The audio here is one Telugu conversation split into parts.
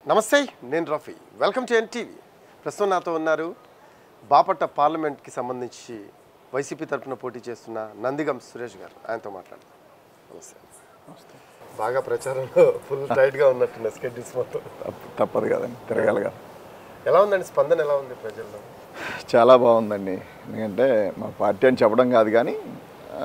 నమస్తే నేను రఫీ వెల్కమ్ టు ఎన్టీవీ ప్రస్తుతం నాతో ఉన్నారు బాపట్ల పార్లమెంట్కి సంబంధించి వైసీపీ తరఫున పోటీ చేస్తున్న నందిగం సురేష్ గారు ఆయనతో మాట్లాడదాం నమస్తే బాగా ప్రచారంలో ఫుల్ టైట్గా ఉన్నట్టున్న స్కెడ్యూల్స్ మొత్తం తప్ప- తప్పదు కదండి తిరగాలి కదా ఎలా ఉందండి స్పందన ఎలా ఉంది ప్రజల్లో చాలా బాగుందండి ఎందుకంటే మా పార్టీ అని చెప్పడం కాదు కానీ ఆ,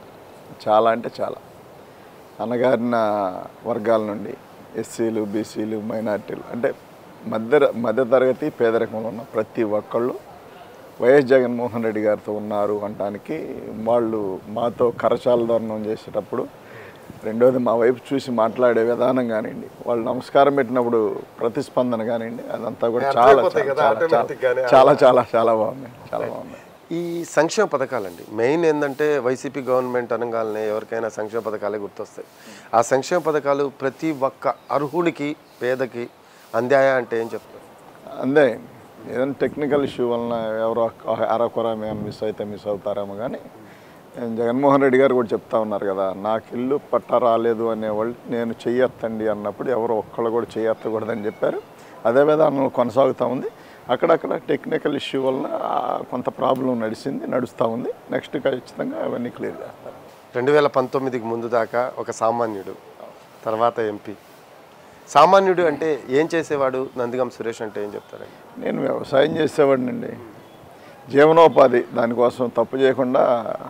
చాలా అంటే చాలా అన్నగారిన వర్గాల నుండి ఎస్సీలు బీసీలు మైనార్టీలు అంటే మధ్య మధ్యతరగతి పేదరికంలో ఉన్న ప్రతి ఒక్కళ్ళు వైఎస్ జగన్మోహన్ రెడ్డి గారితో ఉన్నారు అనడానికి వాళ్ళు మాతో కరచాల ధర్మం చేసేటప్పుడు రెండోది మా వైపు చూసి మాట్లాడే విధానం కానివ్వండి వాళ్ళు నమస్కారం పెట్టినప్పుడు ప్రతిస్పందన కానివ్వండి అదంతా కూడా చాలా అర్థమైపోతాయి చాలా కదా, చాలా automatic గానే. చాలా చాలా చాలా బాగుంది చాలా బాగుంది ఈ సంక్షేమ పథకాలండి మెయిన్ ఏంటంటే వైసీపీ గవర్నమెంట్ అనగానే ఎవరికైనా సంక్షేమ పథకాలే గుర్తొస్తాయి ఆ సంక్షేమ పథకాలు ప్రతి ఒక్క అర్హుడికి పేదకి అందాయా అంటే ఏం చెప్తారు అందే ఏదైనా టెక్నికల్ ఇష్యూ వలన ఎవరో అరకొర మేము మిస్ అయితే మిస్ అవుతారేమో కానీ జగన్మోహన్ రెడ్డి గారు కూడా చెప్తా ఉన్నారు కదా నాకు ఇల్లు పట్ట రాలేదు అనేవాళ్ళు నేను చెయ్యొత్తండి అన్నప్పుడు ఎవరు ఒక్కళ్ళు కూడా చెయ్యొత్తకూడదని చెప్పారు అదే విధానంలో కొనసాగుతూ ఉంది అక్కడక్కడ టెక్నికల్ ఇష్యూ వలన ఆ, కొంత ప్రాబ్లం నడిచింది నడుస్తూ ఉంది నెక్స్ట్ ఖచ్చితంగా అవన్నీ క్లియర్ చేస్తారు రెండు వేల పంతొమ్మిదికి ముందు దాకా ఒక సామాన్యుడు తర్వాత ఎంపీ సామాన్యుడు అంటే ఏం చేసేవాడు నందిగం సురేష్ అంటే ఏం చెప్తారండి నేను వ్యవసాయం చేసేవాడినండి జీవనోపాధి దానికోసం తప్పు చేయకుండా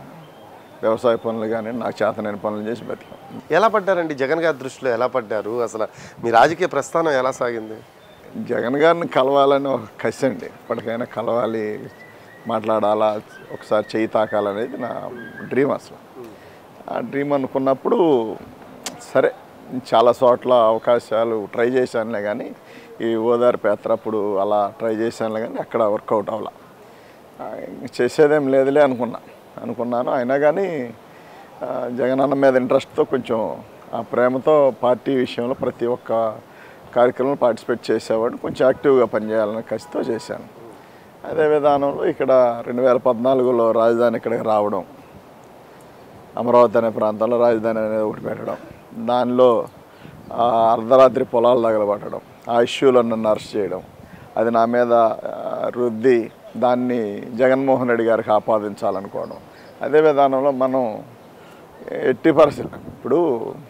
వ్యవసాయ పనులు కానీ నాకు చేతనైన పనులు చేసి బతికాం ఎలా పడ్డారండి జగన్ గారి దృష్టిలో ఎలా పడ్డారు అసలు మీ రాజకీయ ప్రస్థానం ఎలా సాగింది జగన్ గారిని కలవాలని ఒక కసి అండి ఇప్పటికైనా కలవాలి మాట్లాడాలా ఒకసారి చేయి తాకాలనేది నా డ్రీమ్ అసలు ఆ డ్రీమ్ అనుకున్నప్పుడు సరే చాలా చోట్ల అవకాశాలు ట్రై చేశానులే కానీ ఈ ఓదార్పు యాత్ర అప్పుడు అలా ట్రై చేశానులే కానీ అక్కడ వర్కౌట్ అవ్వాల చేసేదేం లేదులే అనుకున్నా అనుకున్నాను అయినా కానీ ఆ, జగన్ అన్న మీద ఇంట్రెస్ట్తో కొంచెం ఆ ప్రేమతో పార్టీ విషయంలో ప్రతి ఒక్క కార్యక్రమంలో పార్టిసిపేట్ చేసేవాడు కొంచెం యాక్టివ్గా పనిచేయాలని కసితో చేశాను అదే విధానంలో ఇక్కడ రెండు వేల పద్నాలుగులో రాజధాని ఇక్కడికి రావడం అమరావతి అనే ప్రాంతంలో రాజధాని అనేది ఒకటి పెట్టడం దానిలో ఆ, అర్ధరాత్రి పొలాలు తగలబట్టడం ఆ ఇష్యూలో నన్ను అరెస్ట్ చేయడం అది నా మీద ఆ, రుద్ది దాన్ని జగన్మోహన్ రెడ్డి గారికి ఆపాదించాలనుకోవడం అదే విధానంలో మనం ఎట్టి పరిస్థితులు ఇప్పుడు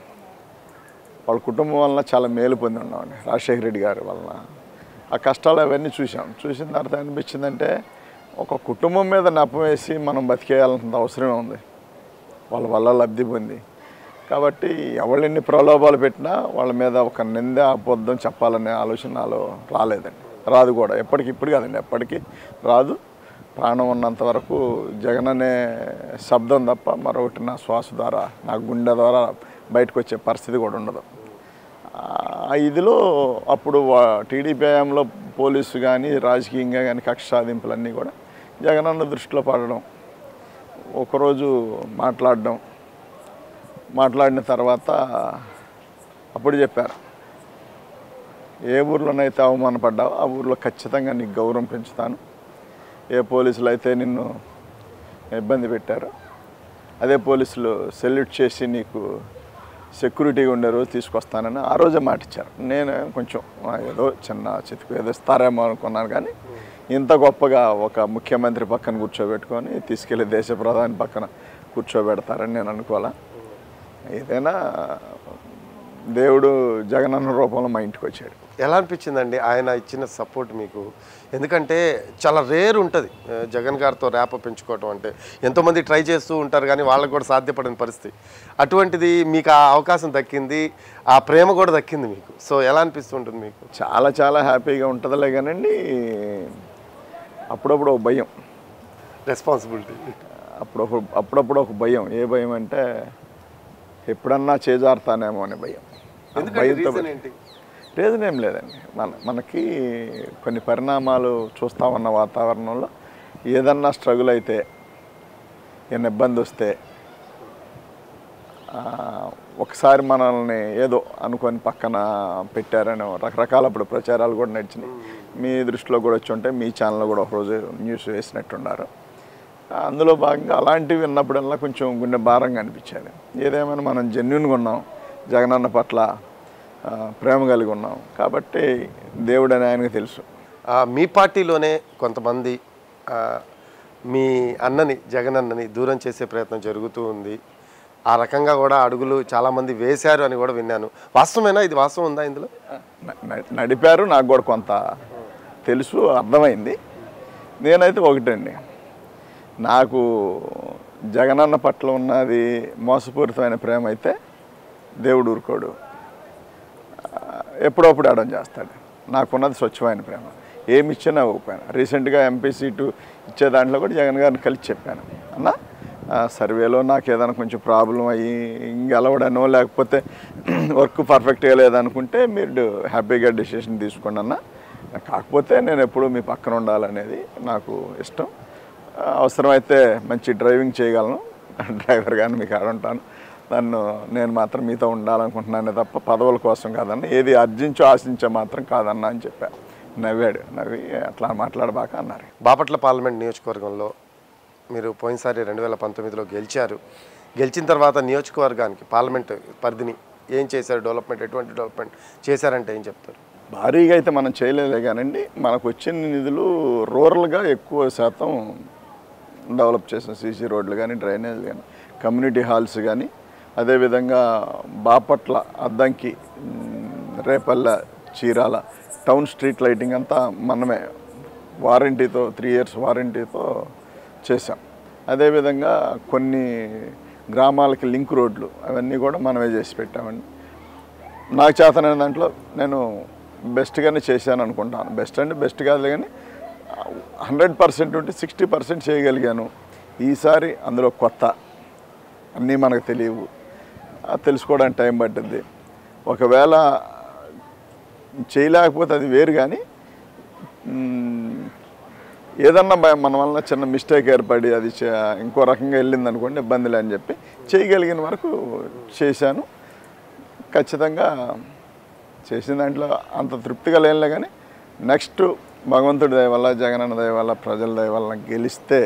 వాళ్ళ కుటుంబం వలన చాలా మేలు పొంది ఉన్నామండి రాజశేఖర రెడ్డి గారి వలన ఆ కష్టాలు అవన్నీ చూసాం చూసిన తర్వాత అనిపించిందంటే ఒక కుటుంబం మీద నెపం వేసి మనం బతికేయాల్సినంత అవసరమే ఉంది వాళ్ళ వల్ల లబ్ధి పొంది కాబట్టి ఎవరు ఎన్ని ప్రలోభాలు పెట్టినా వాళ్ళ మీద ఒక నింద అబద్ధం చెప్పాలనే ఆలోచన నాలో రాలేదండి రాదు కూడా ఎప్పటికి ఇప్పుడు కాదండి ఎప్పటికీ రాదు ప్రాణం ఉన్నంత వరకు జగన్ అనే శబ్దం తప్ప మరొకటి నా శ్వాస ద్వారా నా గుండె ద్వారా బయటకు వచ్చే పరిస్థితి కూడా ఉండదు ఆ ఇదిలో అప్పుడు వా- టీడీపీ హయాంలో పోలీసు కానీ రాజకీయంగా కానీ కక్ష సాధింపులన్నీ కూడా జగనన్న దృష్టిలో పడడం ఒకరోజు మాట్లాడడం మాట్లాడిన తర్వాత అప్పుడు చెప్పారు ఏ ఊర్లోనైతే అవమానపడ్డావో ఆ ఊర్లో ఖచ్చితంగా నీకు గౌరవం పెంచుతాను ఏ పోలీసులు అయితే నిన్ను ఇబ్బంది పెట్టారో అదే పోలీసులు సెల్యూట్ చేసి నీకు సెక్యూరిటీగా ఉండే రోజు తీసుకొస్తానని ఆ రోజే మాట ఇచ్చారు నేను కొంచెం ఆ, ఏదో చిన్న చితుకు ఏదో ఇస్తారేమో అనుకున్నాను కానీ ఇంత గొప్పగా ఒక ముఖ్యమంత్రి పక్కన కూర్చోబెట్టుకొని తీసుకెళ్లి దేశ ప్రధాని పక్కన కూర్చోబెడతారని నేను అనుకోవాలా ఏదైనా దేవుడు జగనన్న రూపంలో మా ఇంటికి వచ్చాడు ఎలా అనిపించిందండి ఆయన ఇచ్చిన సపోర్ట్ మీకు ఎందుకంటే చాలా రేర్ ఉంటుంది ఆ, జగన్ గారితో ర్యాప్ పెంచుకోవటం అంటే ఎంతోమంది ట్రై చేస్తూ ఉంటారు కానీ వాళ్ళకి కూడా సాధ్యపడని పరిస్థితి అటువంటిది మీకు ఆ అవకాశం దక్కింది ఆ ప్రేమ కూడా దక్కింది మీకు సో ఎలా అనిపిస్తుంటుంది మీకు చాలా చాలా హ్యాపీగా ఉంటుందిలే కానండి అప్పుడప్పుడు ఒక భయం రెస్పాన్సిబిలిటీ అప్పుడప్పుడు అప్పుడప్పుడు ఒక భయం ఏ భయం అంటే ఎప్పుడన్నా చేజారుతానేమో అనే భయం ఆ భయంతో రీజన్ ఏంటి రీజన్ ఏం లేదండి మన మనకి కొన్ని పరిణామాలు చూస్తా ఉన్న వాతావరణంలో ఏదన్నా స్ట్రగుల్ అయితే ఏమైనా ఇబ్బంది వస్తే ఆ, ఒకసారి మనల్ని ఏదో అనుకొని పక్కన పెట్టారని రకరకాల ఇప్పుడు ప్రచారాలు కూడా నడిచినాయి మీ దృష్టిలో కూడా వచ్చి ఉంటే మీ ఛానల్లో కూడా ఒకరోజు న్యూస్ వేసినట్టున్నారు అందులో భాగంగా అలాంటివి విన్నప్పుడల్లా కొంచెం గుండె భారంగా అనిపించేది ఏదేమైనా మనం జెన్యున్గా ఉన్నాం జగనన్న పట్ల ఆ, ప్రేమ కలిగి ఉన్నాం కాబట్టి దేవుడు అని ఆయనకు తెలుసు ఆ, మీ పార్టీలోనే కొంతమంది ఆ, మీ అన్నని జగన్ అన్నని దూరం చేసే ప్రయత్నం జరుగుతూ ఉంది ఆ రకంగా కూడా అడుగులు చాలామంది వేశారు అని కూడా విన్నాను వాస్తవమేనా ఇది వాస్తవం ఉందా ఇందులో న- న- నడిపారు నాకు కూడా కొంత తెలుసు అర్థమైంది నేనైతే ఒకటండి నాకు జగనన్న పట్ల ఉన్నది మోసపూరితమైన ప్రేమ అయితే దేవుడు ఊరుకోడు ఆ, ఎప్పుడప్పుడు అడం చేస్తాడు నాకున్నది స్వచ్ఛమైన ప్రేమ ఏమి ఇచ్చినా ఇవ్వకపోయినా రీసెంట్గా ఎంపీ సీటు ఇచ్చే దాంట్లో కూడా జగన్ గారిని కలిసి చెప్పాను అన్న ఆ, సర్వేలో నాకు ఏదైనా కొంచెం ప్రాబ్లం అయ్యి గెలవడనో లేకపోతే వర్క్ పర్ఫెక్ట్గా లేదనుకుంటే మీరు హ్యాపీగా డెసిషన్ తీసుకోండి అన్న కాకపోతే నేను ఎప్పుడూ మీ పక్కన ఉండాలనేది నాకు ఇష్టం ఆ, అవసరమైతే మంచి డ్రైవింగ్ చేయగలను డ్రైవర్ కానీ మీకు ఆడుంటాను నన్ను నేను మాత్రం మీతో ఉండాలనుకుంటున్నానే తప్ప పదవుల కోసం కాదన్న ఏది అర్జించో ఆశించే మాత్రం కాదన్న అని చెప్పా నవ్వాడు నవ్వి అట్లా మాట్లాడబాక అన్నారు బాపట్ల పార్లమెంట్ నియోజకవర్గంలో మీరు పోయినసారి రెండు వేల పంతొమ్మిదిలో గెలిచారు గెలిచిన తర్వాత నియోజకవర్గానికి పార్లమెంట్ పరిధిని ఏం చేశారు డెవలప్మెంట్ ఎటువంటి డెవలప్మెంట్ చేశారంటే ఏం చెప్తారు భారీగా అయితే మనం చేయలేదే కానండి మనకు వచ్చిన నిధులు రూరల్గా ఎక్కువ శాతం డెవలప్ చేసిన సీసీ రోడ్లు కానీ డ్రైనేజ్ కానీ కమ్యూనిటీ హాల్స్ కానీ అదేవిధంగా బాపట్ల అద్దంకి మ్, Repalle Chirala town street lighting అంతా మనమే వారంటీతో త్రీ ఇయర్స్ వారంటీతో చేసాం అదేవిధంగా కొన్ని గ్రామాలకి లింక్ రోడ్లు అవన్నీ కూడా మనమే చేసి పెట్టామండి నాకు చేతనైన దాంట్లో నేను బెస్ట్గానే చేశాను అనుకుంటాను బెస్ట్ అంటే బెస్ట్ కాదులే కానీ హండ్రెడ్ పర్సెంట్ ఉంటే సిక్స్టీ పర్సెంట్ చేయగలిగాను ఈసారి అందులో కొత్త అన్నీ మనకు తెలియవు ఆ తెలుసుకోవడానికి టైం పట్టుద్ది ఒకవేళ చేయలేకపోతే అది వేరు కానీ మ్, ఏదన్నా భయం మన వల్ల చిన్న మిస్టేక్ ఏర్పడి అది చే- ఇంకో రకంగా వెళ్ళింది అనుకోండి ఇబ్బందిలే అని చెప్పి చేయగలిగిన వరకు చేశాను ఖచ్చితంగా చేసిన దాంట్లో అంత తృప్తిగా లేనులే కానీ నెక్స్ట్ భగవంతుడి దయ వల్ల జగనన్న దయ వల్ల ప్రజల దయ వల్ల గెలిస్తే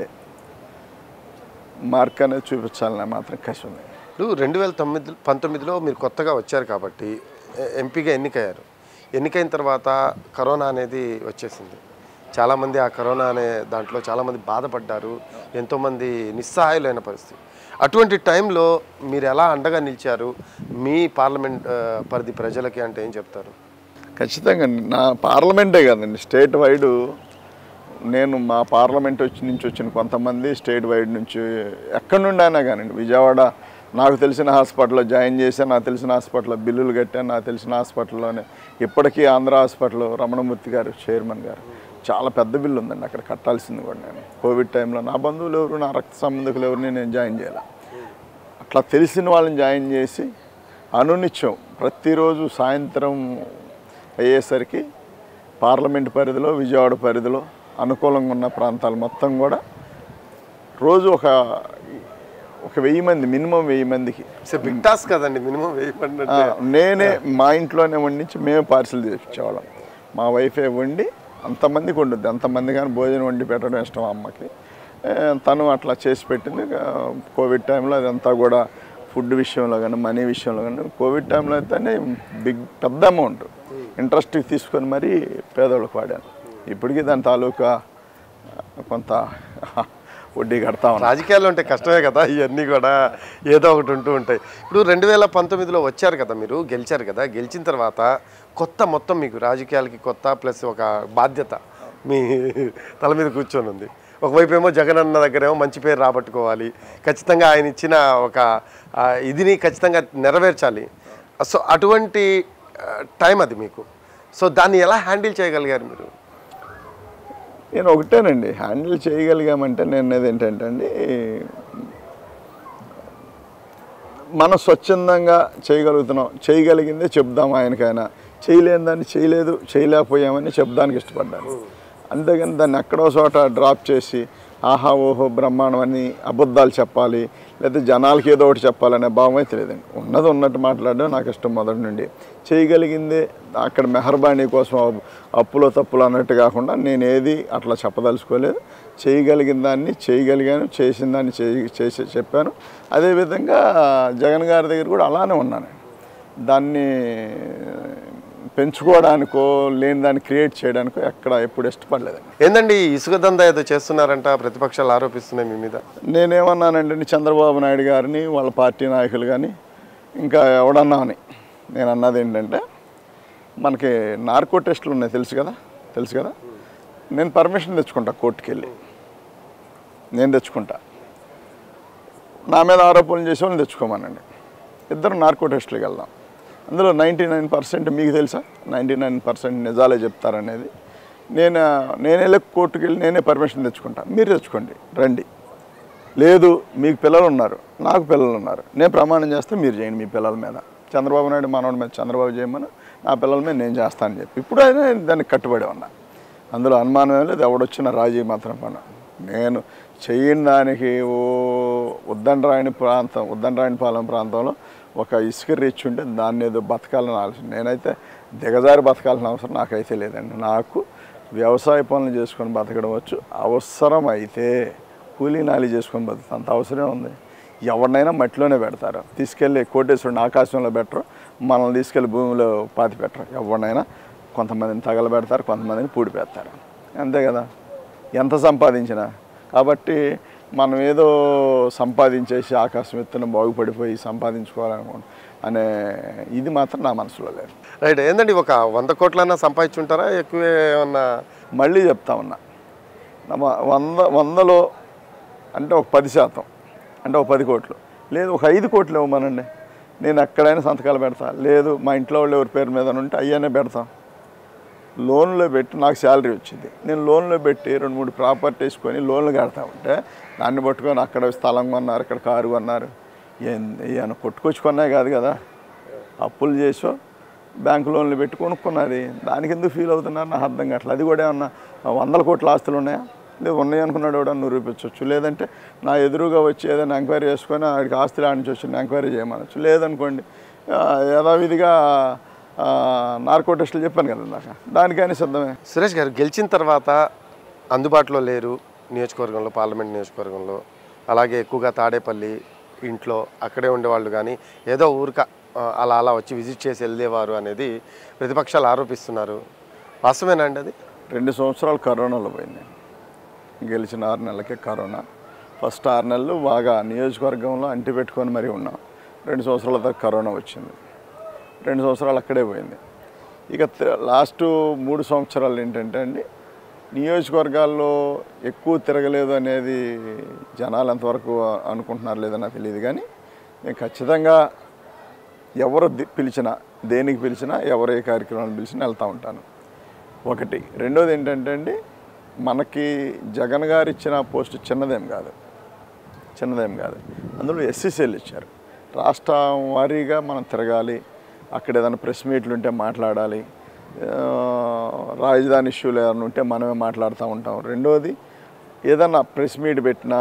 మార్క్ అనేది చూపించాలని మాత్రం కసి ఉంది ఇప్పుడు రెండు వేల తొమ్మిది పంతొమ్మిదిలో మీరు కొత్తగా వచ్చారు కాబట్టి ఎ- ఎంపీగా ఎన్నికయ్యారు ఎన్నికైన తర్వాత కరోనా అనేది వచ్చేసింది చాలామంది ఆ కరోనా అనే దాంట్లో చాలామంది బాధపడ్డారు ఎంతోమంది నిస్సహాయులైన పరిస్థితి అటువంటి టైంలో మీరు ఎలా అండగా నిలిచారు మీ పార్లమెంట్ ఆ, పరిధి ప్రజలకి అంటే ఏం చెప్తారు ఖచ్చితంగా నా పార్లమెంటే కదండి స్టేట్ వైడ్ నేను మా పార్లమెంట్ వచ్చి నుంచి వచ్చిన కొంతమంది స్టేట్ వైడ్ నుంచి ఎక్కడి నుండి అయినా కానివ్వండి విజయవాడ నాకు తెలిసిన హాస్పిటల్లో జాయిన్ చేశాను నాకు తెలిసిన హాస్పిటల్లో బిల్లులు కట్టాను నాకు తెలిసిన హాస్పిటల్లోనే ఇప్పటికీ ఆంధ్ర హాస్పిటల్ రమణమూర్తి గారు చైర్మన్ గారు చాలా పెద్ద బిల్లు ఉందండి అక్కడ కట్టాల్సింది కూడా నేను కోవిడ్ టైంలో నా బంధువులు ఎవరు నా రక్త సంబంధికులు ఎవరిని నేను జాయిన్ చేయాలి అట్లా తెలిసిన వాళ్ళని జాయిన్ చేసి అనునిత్యం ప్రతిరోజు సాయంత్రం అయ్యేసరికి పార్లమెంట్ పరిధిలో విజయవాడ పరిధిలో అనుకూలంగా ఉన్న ప్రాంతాలు మొత్తం కూడా రోజు ఒక ఒక వెయ్యి మంది మినిమం వెయ్యి మందికి సో బిగ్ టాస్క్ కదండి మినిమం వెయ్యి మంది ఆ, అంటే నేనే మా ఇంట్లోనే వండించి మేము పార్సిల్ చేయించేవాళ్ళం మా వైఫే వండి అంతమందికి వండుద్ది అంతమంది కానీ భోజనం వండి పెట్టడం ఇష్టం అమ్మకి ఏ, తను అట్లా చేసి పెట్టింది ఆ, కోవిడ్ టైంలో అదంతా కూడా ఫుడ్ విషయంలో కానీ మనీ విషయంలో కానీ కోవిడ్ టైంలో అయితేనే బిగ్ పెద్ద అమౌంట్ ఇంట్రెస్ట్ తీసుకొని మరీ పేదోళ్ళకి వాడాను ఇప్పటికీ దాని తాలూకా ఆ, కొంత వడ్డీ కడతా ఉన్నాను రాజకీయాల్లో ఉంటే కష్టమే కదా ఇవన్నీ కూడా ఏదో ఒకటి ఉంటూ ఉంటాయి ఇప్పుడు రెండు వేల పంతొమ్మిదిలో వచ్చారు కదా మీరు గెలిచారు కదా గెలిచిన తర్వాత కొత్త మొత్తం మీకు రాజకీయాలకి కొత్త ప్లస్ ఒక బాధ్యత మీ తల మీద కూర్చొని ఉంది ఒకవైపు ఏమో జగన్ అన్న దగ్గర ఏమో మంచి పేరు రాబట్టుకోవాలి ఖచ్చితంగా ఆయన ఇచ్చిన ఒక ఆ, ఇదిని ఖచ్చితంగా నెరవేర్చాలి సో అటువంటి ఆ, టైం అది మీకు సో దాన్ని ఎలా హ్యాండిల్ చేయగలిగారు మీరు నేను ఒకటేనండి హ్యాండిల్ చేయగలిగామంటే నేను అనేది ఏంటంటే అండి మనం స్వచ్ఛందంగా చేయగలుగుతున్నాం చేయగలిగిందే చెప్దాం ఆయనకైనా చేయలేని దాన్ని చేయలేదు చేయలేకపోయామని చెప్దానికి ఇష్టపడ్డాను అంతేగాని దాన్ని ఎక్కడో చోట డ్రాప్ చేసి ఆహా ఓహో బ్రహ్మాండం అని అబద్ధాలు చెప్పాలి లేదా జనాలకి ఏదో ఒకటి చెప్పాలనే భావం అయితే లేదండి ఉన్నది ఉన్నట్టు మాట్లాడడం నాకు ఇష్టం మొదటి నుండి చేయగలిగిందే అక్కడ మెహర్బానీ కోసం అప్పు- అప్పులో తప్పులు అన్నట్టు కాకుండా నేను ఏది అట్లా చెప్పదలుచుకోలేదు చేయగలిగిన దాన్ని చేయగలిగాను చేసిన దాన్ని చేయి చేసి చెప్పాను అదేవిధంగా జగన్ గారి దగ్గర కూడా అలానే ఉన్నాను దాన్ని పెంచుకోవడానికో లేని దాన్ని క్రియేట్ చేయడానికో ఎక్కడ ఎప్పుడు ఇష్టపడలేదండి ఏందండి ఈ ఇసుక దందా ఏదో చేస్తున్నారంట ప్రతిపక్షాలు ఆరోపిస్తున్నాయి మీ మీద నేనేమన్నానంటే చంద్రబాబు నాయుడు గారిని వాళ్ళ పార్టీ నాయకులు కానీ ఇంకా ఎవడన్నా అని నేను అన్నది ఏంటంటే మనకి నార్కో టెస్టులు ఉన్నాయి తెలుసు కదా తెలుసు కదా నేను పర్మిషన్ తెచ్చుకుంటా కోర్టుకి వెళ్ళి నేను తెచ్చుకుంటా నా మీద ఆరోపణలు చేసే వాళ్ళని తెచ్చుకోమనండి ఇద్దరు నార్కో టెస్టులకు వెళ్దాం అందులో నైంటీ నైన్ పర్సెంట్ మీకు తెలుసా నైంటీ నైన్ పర్సెంట్ నిజాలే చెప్తారనేది నేను నేను వెళ్ళి కోర్టుకి వెళ్ళి నేనే పర్మిషన్ తెచ్చుకుంటా మీరు తెచ్చుకోండి రండి లేదు మీకు పిల్లలు ఉన్నారు నాకు పిల్లలు ఉన్నారు నేను ప్రమాణం చేస్తే మీరు చేయండి మీ పిల్లల మీద చంద్రబాబు నాయుడు మనోడి మీద చంద్రబాబు చేయమని నా పిల్లల మీద నేను చేస్తానని చెప్పి ఇప్పుడు అయినా దానికి కట్టుబడి ఉన్నా అందులో అనుమానం ఏం లేదు ఎవడొచ్చిన రాజీ మాత్రం పని నేను చెయ్యని దానికి ఓ ఉద్దండరాయని ప్రాంతం ఉద్దండరాయనిపాలెం ప్రాంతంలో ఒక ఇసుక రీచ్ ఉంటే దాన్ని ఏదో బతకాలని ఆలోచన నేనైతే దిగజారి బతకాల్సిన అవసరం నాకైతే లేదండి నాకు వ్యవసాయ పనులు చేసుకొని బతకడం వచ్చు అవసరం అయితే కూలీ నాలి చేసుకొని బతుకుతా అంత అవసరం ఉంది ఎవరినైనా మట్టిలోనే పెడతారు తీసుకెళ్ళి కోటేశ్వరుని ఆకాశంలో పెట్టరు మనల్ని తీసుకెళ్ళి భూమిలో పాతి పెట్టరు ఎవరినైనా కొంతమందిని తగలబెడతారు కొంతమందిని పూడి పెడతారు అంతే కదా ఎంత సంపాదించినా కాబట్టి మనం ఏదో సంపాదించేసి ఆకాశం ఎత్తున బాగుపడిపోయి సంపాదించుకోవాలనుకోండి అనే ఇది మాత్రం నా మనసులో లేదు రైట్ ఏందండి ఒక వంద కోట్లన్నా సంపాదించుంటారా ఎక్కువే ఏమన్నా మళ్ళీ చెప్తా ఉన్నా నమ్మ వంద వందలో అంటే ఒక పది శాతం అంటే ఒక పది కోట్లు లేదు ఒక ఐదు కోట్లు ఇవ్వమనండి నేను ఎక్కడైనా సంతకాలు పెడతా లేదు మా ఇంట్లో వాళ్ళు ఎవరి పేరు మీద ఉంటే అయ్యానే పెడతాం లోన్లో పెట్టి నాకు శాలరీ వచ్చింది నేను లోన్లో పెట్టి రెండు మూడు ప్రాపర్టీస్ కొని లోన్లు కడతా ఉంటే దాన్ని పట్టుకొని అక్కడ స్థలం కొన్నారు ఇక్కడ కారు కొన్నారు ఏంది ఏమైనా కొట్టుకొచ్చి కొన్నాయి కాదు కదా అప్పులు చేసో బ్యాంకు లోన్లు పెట్టి కొనుక్కున్నది దానికి ఎందుకు ఫీల్ అవుతున్నారు నాకు అర్థం కావట్లేదు అది కూడా ఏమన్నా వందల కోట్ల ఆస్తులు ఉన్నాయా లేదు ఉన్నాయి అనుకున్నాడు కూడా నిరూపించవచ్చు లేదంటే నా ఎదురుగా వచ్చి ఏదైనా ఎంక్వైరీ చేసుకొని ఆడికి ఆస్తులు ఆడించి వచ్చి ఎంక్వైరీ చేయమనొచ్చు లేదనుకోండి ఆ, యథావిధిగా ఆ, నార్కో టెస్టులు చెప్పాను కదా ఇందాక దానికైనా సిద్ధమే సురేష్ గారు గెలిచిన తర్వాత అందుబాటులో లేరు నియోజకవర్గంలో పార్లమెంట్ నియోజకవర్గంలో అలాగే ఎక్కువగా తాడేపల్లి ఇంట్లో అక్కడే ఉండేవాళ్ళు కానీ ఏదో ఊరిక ఆ, అలా అలా వచ్చి విజిట్ చేసి వెళ్ళేవారు అనేది ప్రతిపక్షాలు ఆరోపిస్తున్నారు వాస్తవేనా అండి అది రెండు సంవత్సరాలు కరోనాలో పోయింది గెలిచిన ఆరు నెలలకే కరోనా ఫస్ట్ ఆరు నెలలు బాగా నియోజకవర్గంలో అంటి పెట్టుకొని మరీ ఉన్నాం రెండు సంవత్సరాల దాకా కరోనా వచ్చింది రెండు సంవత్సరాలు అక్కడే పోయింది ఇక త- లాస్ట్ మూడు సంవత్సరాలు ఏంటంటే అండి నియోజకవర్గాల్లో ఎక్కువ తిరగలేదు అనేది జనాలు ఎంతవరకు అనుకుంటున్నారు లేదో నాకు తెలియదు కానీ నేను ఖచ్చితంగా ఎవరు ది- పిలిచినా దేనికి పిలిచినా ఎవరు ఏ కార్యక్రమాన్ని పిలిచినా వెళ్తూ ఉంటాను ఒకటి రెండోది ఏంటంటే అండి మనకి జగన్ గారు ఇచ్చిన పోస్ట్ చిన్నదేం కాదు చిన్నదేం కాదు అందులో ఎస్సీసీలు ఇచ్చారు రాష్ట్రం వారీగా మనం తిరగాలి అక్కడ ఏదైనా ప్రెస్ మీట్లు ఉంటే మాట్లాడాలి ఆ, రాజధాని ఇష్యూలు ఏదైనా ఉంటే మనమే మాట్లాడుతూ ఉంటాం రెండోది ఏదన్నా ప్రెస్ మీట్ పెట్టినా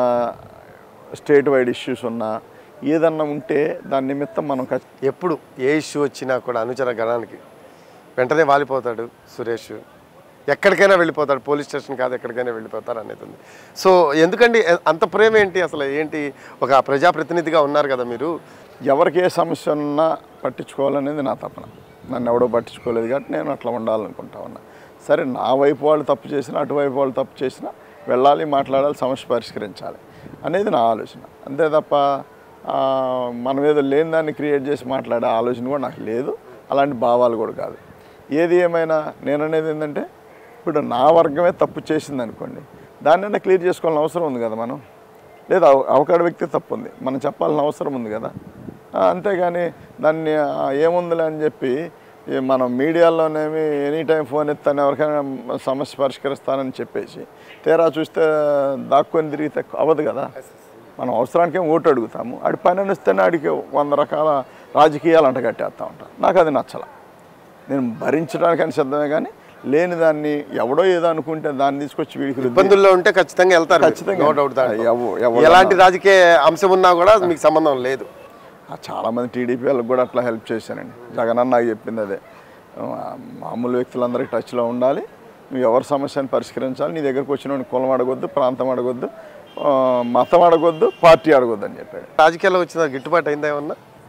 స్టేట్ వైడ్ ఇష్యూస్ ఉన్నా ఏదన్నా ఉంటే దాని నిమిత్తం మనం ఖచ్చి- ఎప్పుడు ఏ ఇష్యూ వచ్చినా కూడా అనుచర గణానికి వెంటనే వాలిపోతాడు సురేష్ ఎక్కడికైనా వెళ్ళిపోతాడు పోలీస్ స్టేషన్ కాదు ఎక్కడికైనా వెళ్ళిపోతారు అనేది ఉంది సో ఎందుకండి ఎ- అంత ప్రేమ ఏంటి అసలు ఏంటి ఒక ప్రజాప్రతినిధిగా ఉన్నారు కదా మీరు ఎవరికి ఏ సమస్య ఉన్నా పట్టించుకోవాలనేది నా తపన నన్ను ఎవడో పట్టించుకోలేదు కాబట్టి నేను అట్లా ఉండాలనుకుంటా ఉన్నా సరే నా వైపు వాళ్ళు తప్పు చేసినా అటువైపు వాళ్ళు తప్పు చేసినా వెళ్ళాలి మాట్లాడాలి సమస్య పరిష్కరించాలి అనేది నా ఆలోచన అంతే తప్ప ఆ, మనం ఏదో లేని దాన్ని క్రియేట్ చేసి మాట్లాడే ఆలోచన కూడా నాకు లేదు అలాంటి భావాలు కూడా కాదు ఏది ఏమైనా నేను అనేది ఏంటంటే ఇప్పుడు నా వర్గమే తప్పు చేసింది అనుకోండి దాన్నైనా క్లియర్ చేసుకోవాల్సిన అవసరం ఉంది కదా మనం లేదా అవ- అవకాడ వ్యక్తి తప్పు ఉంది మనం చెప్పాల్సిన అవసరం ఉంది కదా ఆ, అంతేగాని దాన్ని ఆ, ఏముందిలే అని చెప్పి ఈ మనం మీడియాలోనేమి ఎనీ టైం ఫోన్ ఎత్తాను ఎవరికైనా సమస్య పరిష్కరిస్తానని చెప్పేసి తీరా చూస్తే దాక్కొని తిరిగితే అవ్వదు కదా మనం అవసరానికి ఏం ఓటు అడుగుతాము ఆడి పని అనిస్తేనే ఆడికి వంద రకాల రాజకీయాలు అంట కట్టేస్తూ ఉంటాం నాకు అది నచ్చల నేను భరించడానికని సిద్ధమే కానీ లేని దాన్ని ఎవడో ఏదో అనుకుంటే దాన్ని తీసుకొచ్చి వీడికి రుద్ది- ఇబ్బందుల్లో ఉంటే ఖచ్చితంగా వెళ్తారు ఖచ్చితంగా. నో డౌట్ దాంట్లో. ఎవ- ఎవరు ఎలాంటి రాజకీయ అంశం ఉన్నా కూడా మీకు సంబంధం లేదు ఆ చాలామంది టీడీపీ వాళ్ళకి కూడా అట్లా హెల్ప్ చేశానండి జగన్ అన్న నాకు చెప్పింది అదే ఆ, మామూలు వ్యక్తులందరికీ టచ్లో ఉండాలి నువ్వు ఎవరి సమస్యను పరిష్కరించాలి నీ దగ్గరకు వచ్చిన కులం అడగొద్దు ప్రాంతం అడగొద్దు ఆ, మతం అడగొద్దు పార్టీ అడగొద్దు అని చెప్పాడు రాజకీయాల్లో వచ్చిన గిట్టుబాటు అయిందా ఏమన్నా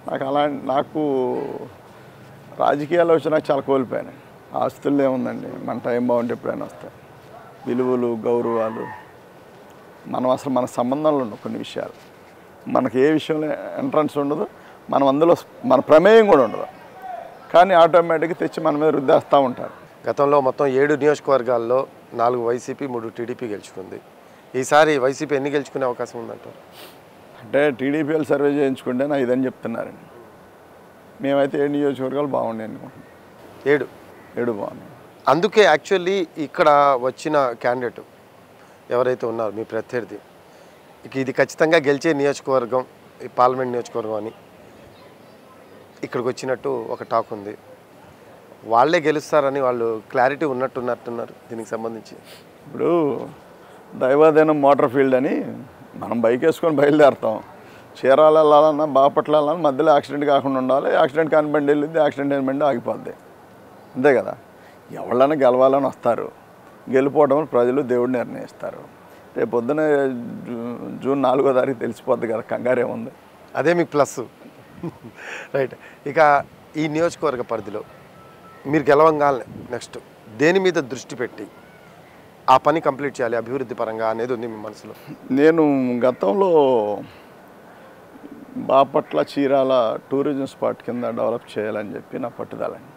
నాకు అలా నాకు రాజకీయాలు వచ్చినా చాలా కోల్పోయాను ఆస్తులు ఏముందండి మన టైం బాగుంటే ఎప్పుడైనా వస్తాయి విలువలు గౌరవాలు మనం అసలు మన సంబంధంలో ఉన్న కొన్ని విషయాలు మనకి ఏ విషయంలో ఎంట్రన్స్ ఉండదు మనం అందులో మన ప్రమేయం కూడా ఉండదు కానీ ఆటోమేటిక్గా తెచ్చి మన మీద రుద్దేస్తూ ఉంటారు గతంలో మొత్తం ఏడు నియోజకవర్గాల్లో నాలుగు వైసీపీ మూడు టీడీపీ గెలుచుకుంది ఈసారి వైసీపీ ఎన్ని గెలుచుకునే అవకాశం ఉందంటారు అంటే టీడీపీఎల్ సర్వే చేయించుకుంటే నా ఇదని చెప్తున్నారండి మేమైతే ఏ నియోజకవర్గాలు బాగుండే అనుకుంటున్నాం ఏడు ఏడు బాగున్నాయి అందుకే యాక్చువల్లీ ఇక్కడ వచ్చిన క్యాండిడేట్ ఎవరైతే ఉన్నారో మీ ప్రత్యర్థి ఇక ఇది ఖచ్చితంగా గెలిచే నియోజకవర్గం ఈ పార్లమెంట్ నియోజకవర్గం అని ఇక్కడికి వచ్చినట్టు ఒక టాక్ ఉంది వాళ్ళే గెలుస్తారని వాళ్ళు క్లారిటీ ఉన్నట్టున్నట్టున్నారు దీనికి సంబంధించి ఇప్పుడు దైవాధీనం మోటార్ ఫీల్డ్ అని మనం బైక్ వేసుకొని బయలుదేరుతాం చీరాల వెళ్ళాలన్నా బాపట్ల వెళ్ళాలన్నా మధ్యలో యాక్సిడెంట్ కాకుండా ఉండాలి యాక్సిడెంట్ కాని బండి వెళ్ళింది యాక్సిడెంట్ అయిన బండి ఆగిపోద్ది అంతే కదా ఎవళ్ళైనా గెలవాలని వస్తారు గెలిపోవడం ప్రజలు దేవుడు నిర్ణయిస్తారు రేపు పొద్దున జూ- జూన్ నాలుగో తారీఖు తెలిసిపోద్ది కదా కంగారే ఉంది అదే మీకు ప్లస్ రైట్ ఇక ఈ నియోజకవర్గ పరిధిలో మీరు గెలవంగానే నెక్స్ట్ దేని మీద దృష్టి పెట్టి ఆ పని కంప్లీట్ చేయాలి అభివృద్ధి పరంగా అనేది ఉంది మీ మనసులో నేను గతంలో బాపట్ల చీరాల టూరిజం స్పాట్ కింద డెవలప్ చేయాలని చెప్పి నా పట్టుదలండి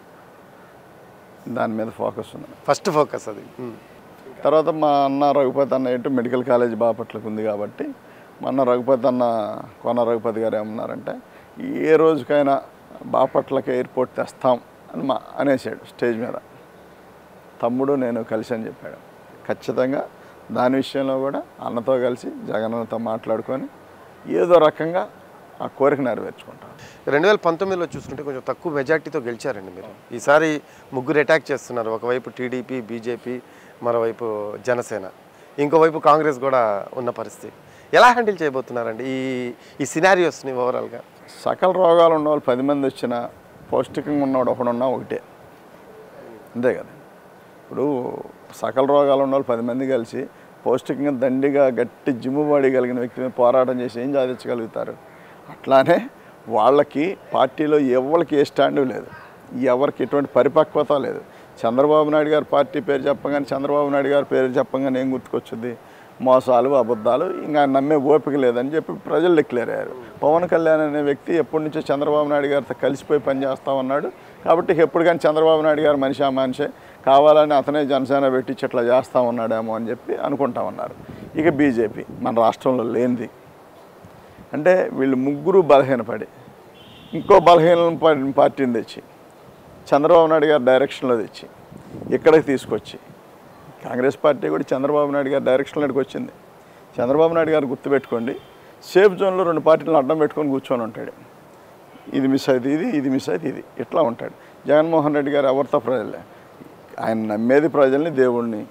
దాని మీద ఫోకస్ ఉంది ఫస్ట్ ఫోకస్ అది ఉమ్. తర్వాత మా అన్న రఘుపతి అన్న ఏంటో మెడికల్ కాలేజ్ బాపట్లకు ఉంది కాబట్టి మా అన్న రఘుపతి అన్న కోన రఘుపతి గారు ఏమన్నారంటే ఏ రోజుకైనా బాపట్లకి ఎయిర్పోర్ట్ తెస్తాం అని మా అనేసాడు స్టేజ్ మీద తమ్ముడు నేను కలిసి అని చెప్పాడు ఖచ్చితంగా దాని విషయంలో కూడా అన్నతో కలిసి జగన్నతో మాట్లాడుకొని ఏదో రకంగా ఆ కోరిక నెరవేర్చుకుంటాం రెండు వేల పంతొమ్మిదిలో చూసుకుంటే కొంచెం తక్కువ మెజార్టీతో గెలిచారండి మీరు ఈసారి ముగ్గురు అటాక్ చేస్తున్నారు ఒకవైపు టీడీపీ బీజేపీ మరోవైపు జనసేన ఇంకోవైపు కాంగ్రెస్ కూడా ఉన్న పరిస్థితి ఎలా హ్యాండిల్ చేయబోతున్నారండి ఈ ఈ సినారియోస్ని ఓవరాల్గా సకల రోగాలు ఉన్న వాళ్ళు పది మంది వచ్చినా పౌష్టికంగా ఉన్నవాడు ఒకడున్నా ఒకటే అంతే కదా ఇప్పుడు సకల రోగాలు ఉన్న వాళ్ళు పది మంది కలిసి పౌష్టికంగా దండిగా గట్టి జిమ్ము బాడీ కలిగిన వ్యక్తి మీద పోరాటం చేసి ఏం సాధించగలుగుతారు అట్లానే వాళ్ళకి పార్టీలో ఎవరికి ఏ స్టాండు లేదు ఎవరికి ఎటువంటి పరిపక్వత లేదు చంద్రబాబు నాయుడు గారి పార్టీ పేరు చెప్పగానే చంద్రబాబు నాయుడు గారి పేరు చెప్పగానే ఏం గుర్తుకొచ్చుద్ది మోసాలు అబద్ధాలు ఇంకా ఆయన నమ్మే ఓపిక లేదని చెప్పి ప్రజలు డిక్లేర్ అయ్యారు పవన్ కళ్యాణ్ అనే వ్యక్తి ఎప్పటి నుంచో చంద్రబాబు నాయుడు గారితో కలిసిపోయి పనిచేస్తా ఉన్నాడు కాబట్టి ఇక ఎప్పుడు కానీ చంద్రబాబు నాయుడు గారు మనిషి ఆ మనిషే కావాలని అతనే జనసేన పెట్టించి ఇట్లా చేస్తా ఉన్నాడేమో అని చెప్పి అనుకుంటా ఉన్నారు ఇక బీజేపీ మన రాష్ట్రంలో లేనిది అంటే వీళ్ళు ముగ్గురు బలహీనపడి ఇంకో బలహీన పా- పార్టీని తెచ్చి చంద్రబాబు నాయుడు గారి డైరెక్షన్లో తెచ్చి ఇక్కడికి తీసుకొచ్చి కాంగ్రెస్ పార్టీ కూడా చంద్రబాబు నాయుడు గారి డైరెక్షన్లోకి వచ్చింది చంద్రబాబు నాయుడు గారు గుర్తుపెట్టుకోండి సేఫ్ జోన్లో రెండు పార్టీలను అడ్డం పెట్టుకొని కూర్చొని ఉంటాడు ఇది మిస్ అయితే ఇది ఇది మిస్ అయితే ఇది ఇట్లా ఉంటాడు జగన్మోహన్ రెడ్డి గారు ఎవరితో ప్రజలే ఆయన నమ్మేది ప్రజల్ని దేవుణ్ణి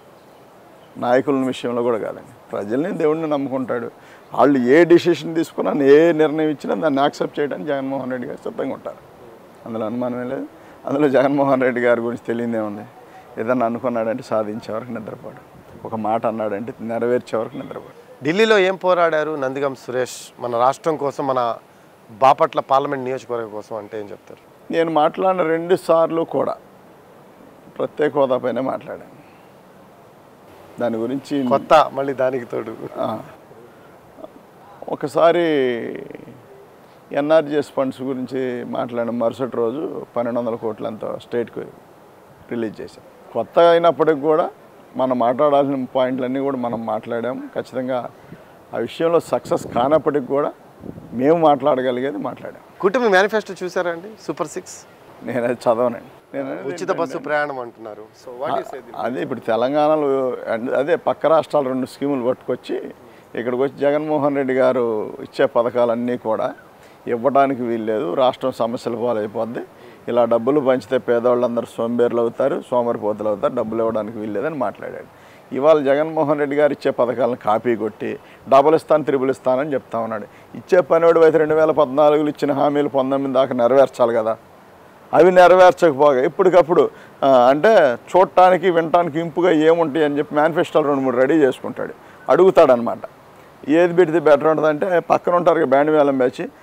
నాయకుల విషయంలో కూడా కాదండి ప్రజల్ని దేవుడిని నమ్ముకుంటాడు వాళ్ళు ఏ డిసిషన్ తీసుకున్నా ఏ నిర్ణయం ఇచ్చినా దాన్ని యాక్సెప్ట్ చేయడానికి జగన్మోహన్ రెడ్డి గారు సిద్ధంగా ఉంటారు అందులో అనుమానమే లేదు అందులో జగన్మోహన్ రెడ్డి గారి గురించి తెలియదే ఉంది ఏదన్నా అనుకున్నాడంటే సాధించే వరకు నిద్రపోడు ఒక మాట అన్నాడంటే నెరవేర్చే వరకు నిద్రపోడు ఢిల్లీలో ఏం పోరాడారు నందిగం సురేష్ మన రాష్ట్రం కోసం మన బాపట్ల పార్లమెంట్ నియోజకవర్గం కోసం అంటే ఏం చెప్తారు నేను మాట్లాడిన రెండు సార్లు కూడా ప్రత్యేక హోదాపైనే మాట్లాడాను దాని గురించి కొత్త మళ్ళీ దానికి తోడు ఆ. ఒకసారి ఎన్ఆర్జిఎస్ ఫండ్స్ గురించి మాట్లాడిన మరుసటి రోజు పన్నెండు వందల కోట్లంతా స్టేట్కి రిలీజ్ చేశాం కొత్త అయినప్పటికి కూడా మనం మాట్లాడాల్సిన పాయింట్లన్నీ కూడా మనం మాట్లాడాము ఖచ్చితంగా ఆ విషయంలో సక్సెస్ కానప్పటికి కూడా మేము మాట్లాడగలిగేది మాట్లాడాం కుటుంబ మేనిఫెస్టో చూసారా అండి సూపర్ సిక్స్ నేను అది చదవనండి నేను అనేది ఉచిత బస్సు ప్రయాణం అంటున్నారు సో వాట్ ఈస్ అదే ఇప్పుడు తెలంగాణలో అండ్ అదే పక్క రాష్ట్రాలు రెండు స్కీములు పట్టుకొచ్చి ఇక్కడికి వచ్చి జగన్మోహన్ రెడ్డి గారు ఇచ్చే పథకాలన్నీ కూడా ఇవ్వడానికి వీల్లేదు రాష్ట్రం సమస్యలు పాలైపోద్ది ఇలా డబ్బులు పంచితే పేదవాళ్ళందరూ సోంబేర్లు అవుతారు సోమరిపోతులు అవుతారు డబ్బులు ఇవ్వడానికి వీల్లేదని మాట్లాడాడు ఇవాళ జగన్మోహన్ రెడ్డి గారు ఇచ్చే పథకాలను కాపీ కొట్టి డబుల్ ఇస్తాను త్రిబుల్ ఇస్తానని చెప్తా ఉన్నాడు ఇచ్చే పనివాడు అయితే రెండు వేల పద్నాలుగులో ఇచ్చిన హామీలు పంతొమ్మిది దాకా నెరవేర్చాలి కదా అవి నెరవేర్చకపోగా ఇప్పటికప్పుడు ఆ, అంటే చూడటానికి వినటానికి ఇంపుగా ఏముంటాయి అని చెప్పి మేనిఫెస్టోలు రెండు మూడు రెడీ చేసుకుంటాడు అడుగుతాడనమాట ఏది పెడితే బెటర్ ఉంటుందంటే పక్కన ఉంటారు కదా బ్యాండ్ మేళం బ్యాచ్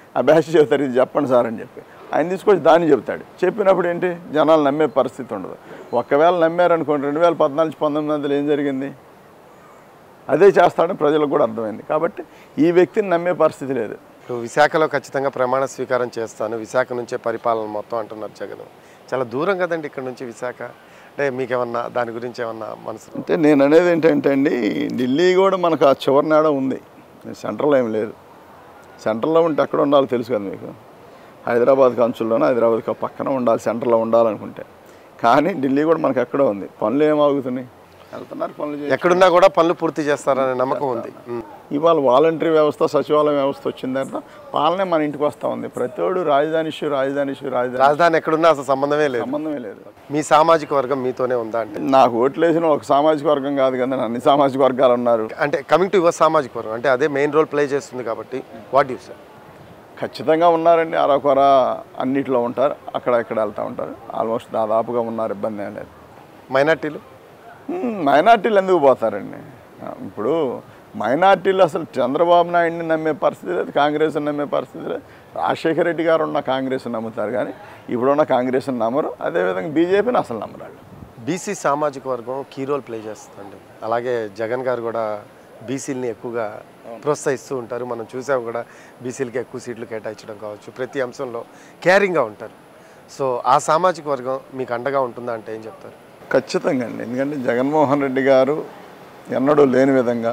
ఆ బ్యాచ్ చెబుతారు ఇది చెప్పండి సార్ అని చెప్పి ఆయన తీసుకొచ్చి దాన్ని చెబుతాడు చెప్పినప్పుడు ఏంటి జనాలు నమ్మే పరిస్థితి ఉండదు ఒకవేళ నమ్మారనుకోండి రెండు వేల పద్నాలుగు నుంచి పంతొమ్మిది వందలు ఏం జరిగింది అదే చేస్తాడని ప్రజలకు కూడా అర్థమైంది కాబట్టి ఈ వ్యక్తిని నమ్మే పరిస్థితి లేదు ఇప్పుడు విశాఖలో ఖచ్చితంగా ప్రమాణ స్వీకారం చేస్తాను విశాఖ నుంచే పరిపాలన మొత్తం అంటున్నారు జగన్ చాలా దూరం కదండి ఇక్కడ నుంచి విశాఖ అంటే మీకేమన్నా దాని గురించి ఏమన్నా మనసు అంటే నేను అనేది ఏంటంటే అండి ఢిల్లీ కూడా మనకు ఆ చివరి నాడ ఉంది సెంట్రల్ ఏం లేదు సెంట్రల్లో ఉంటే ఎక్కడ ఉండాలో తెలుసు కదా మీకు హైదరాబాద్ అంచుల్లోనే హైదరాబాద్కి పక్కన ఉండాలి సెంటర్లో ఉండాలనుకుంటే కానీ ఢిల్లీ కూడా మనకు ఎక్కడో ఉంది పనులు ఏం ఆగుతున్నాయి వెళ్తున్నారు పనులు చేసి ఎక్కడున్నా కూడా పనులు పూర్తి చేస్తారనే నమ్మకం ఉంది ఉమ్. ఇవాళ వాలంటరీ వ్యవస్థ సచివాలయం వ్యవస్థ వచ్చిన తర్వాత పాలనే మన ఇంటికి వస్తూ ఉంది ప్రతివాడు రాజధాని ఇష్యూ రాజధాని ఇష్యూ రాజధాని రాజధాని ఎక్కడున్నా అసలు సంబంధమే లేదు సంబంధమే లేదు మీ సామాజిక వర్గం మీతోనే ఉందా అంటే నాకు ఓట్లు వేసిన ఒక సామాజిక వర్గం కాదు కదా అన్ని సామాజిక వర్గాలు ఉన్నారు అంటే కమింగ్ టు యువర్ సామాజిక వర్గం అంటే అదే మెయిన్ రోల్ ప్లే చేస్తుంది కాబట్టి వాట్ యూ సార్ ఖచ్చితంగా ఉన్నారండి అరకొర అన్నిట్లో ఉంటారు అక్కడ ఇక్కడ వెళ్తూ ఉంటారు ఆల్మోస్ట్ దాదాపుగా ఉన్నారు ఇబ్బంది ఏం లేదు మైనార్టీలు మ్మ్, మైనార్టీలు ఎందుకు పోతారండి ఆ, ఇప్పుడు మైనార్టీలు అసలు చంద్రబాబు నాయుడిని నమ్మే పరిస్థితి లేదు కాంగ్రెస్ని నమ్మే పరిస్థితి లేదు రాజశేఖర రెడ్డి గారు ఉన్న కాంగ్రెస్ నమ్ముతారు కానీ ఇప్పుడున్న కాంగ్రెస్ని నమ్మరు అదేవిధంగా బీజేపీని అసలు నమ్మరు వాళ్ళు. బీసీ సామాజిక వర్గం కీ రోల్ ప్లే చేస్తుందండి అలాగే జగన్ గారు కూడా బీసీలని ఎక్కువగా ప్రోత్సహిస్తూ ఉంటారు మనం చూసాం కూడా బీసీలకి ఎక్కువ సీట్లు కేటాయించడం కావచ్చు ప్రతి అంశంలో కేరింగ్గా ఉంటారు సో ఆ సామాజిక వర్గం మీకు అండగా ఉంటుందా అంటే ఏం చెప్తారు ఖచ్చితంగా అండి ఎందుకంటే జగన్మోహన్ రెడ్డి గారు ఎన్నడూ లేని విధంగా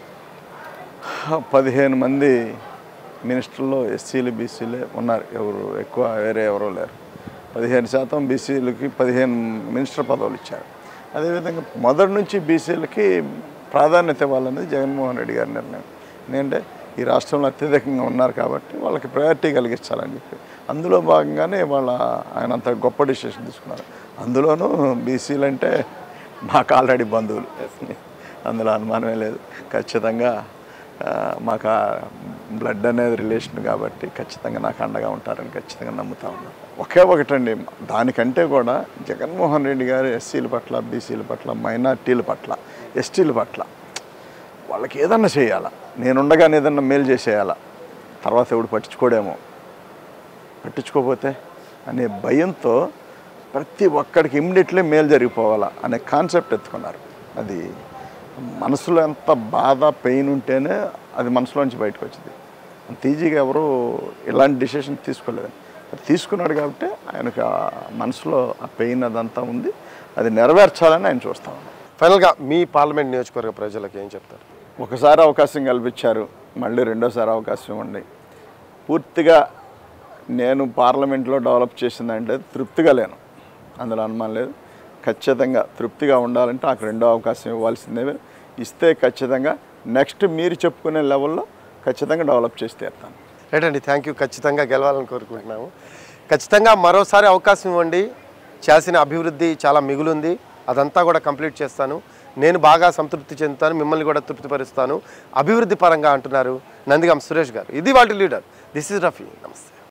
పదిహేను మంది మినిస్టర్లో ఎస్సీలు బీసీలే ఉన్నారు ఎవరు ఎక్కువ వేరే ఎవరో లేరు పదిహేను శాతం బీసీలకి పదిహేను మినిస్టర్ పదవులు ఇచ్చారు అదేవిధంగా మొదటి నుంచి బీసీలకి ప్రాధాన్యత ఇవ్వాలనేది జగన్మోహన్ రెడ్డి గారి నిర్ణయం ఎందుకంటే ఈ రాష్ట్రంలో అత్యధికంగా ఉన్నారు కాబట్టి వాళ్ళకి ప్రయారిటీ కలిగించాలని చెప్పి అందులో భాగంగానే వాళ్ళ ఆయన అంత గొప్ప డిసిషన్ తీసుకున్నారు అందులోనూ బీసీలు అంటే మాకు ఆల్రెడీ బంధువులు అందులో అనుమానమే లేదు ఖచ్చితంగా ఆ, మాకు ఆ బ్లడ్ అనేది రిలేషన్ కాబట్టి ఖచ్చితంగా నాకు అండగా ఉంటారని ఖచ్చితంగా నమ్ముతా ఉన్నాను ఒకే ఒకటండి దానికంటే కూడా జగన్మోహన్ రెడ్డి గారు ఎస్సీల పట్ల బీసీల పట్ల మైనార్టీల పట్ల ఎస్టీల పట్ల వాళ్ళకి ఏదన్నా చేయాలా నేనుండగానే ఏదన్నా మేలు చేసేయాలా తర్వాత ఎవడు పట్టించుకోడేమో పట్టించుకోకపోతే అనే భయంతో ప్రతి ఒక్కడికి ఇమ్మీడియట్లీ మేలు జరిగిపోవాలా అనే కాన్సెప్ట్ ఎత్తుకున్నారు అది మనసులో ఎంత బాధ పెయిన్ ఉంటేనే అది మనసులోంచి బయటకు వచ్చింది అంత ఈజీగా ఎవరు ఇలాంటి డిసిషన్ తీసుకోలేదు అది తీసుకున్నాడు కాబట్టి ఆయనకు ఆ మనసులో ఆ పెయిన్ అదంతా ఉంది అది నెరవేర్చాలని ఆయన చూస్తా ఉన్నాం ఫైనల్గా మీ పార్లమెంట్ నియోజకవర్గ ప్రజలకు ఏం చెప్తారు ఒకసారి అవకాశం కల్పించారు మళ్ళీ రెండోసారి అవకాశం ఇవ్వండి పూర్తిగా నేను పార్లమెంట్లో డెవలప్ చేసిందంటే తృప్తిగా లేను అందులో అనుమానం లేదు ఖచ్చితంగా తృప్తిగా ఉండాలంటే నాకు రెండో అవకాశం ఇవ్వాల్సిందే ఇస్తే ఖచ్చితంగా నెక్స్ట్ మీరు చెప్పుకునే లెవెల్లో ఖచ్చితంగా డెవలప్ చేసి తీరుతాను రైట్ అండి థ్యాంక్ యూ ఖచ్చితంగా గెలవాలని కోరుకుంటున్నాము ఖచ్చితంగా మరోసారి అవకాశం ఇవ్వండి చేసిన అభివృద్ధి చాలా మిగులుంది అదంతా కూడా కంప్లీట్ చేస్తాను నేను బాగా సంతృప్తి చెందుతాను మిమ్మల్ని కూడా తృప్తిపరుస్తాను అభివృద్ధి పరంగా అంటున్నారు నందిగం సురేష్ గారు ఇది వాటి లీడర్ దిస్ ఇస్ రఫీ నమస్తే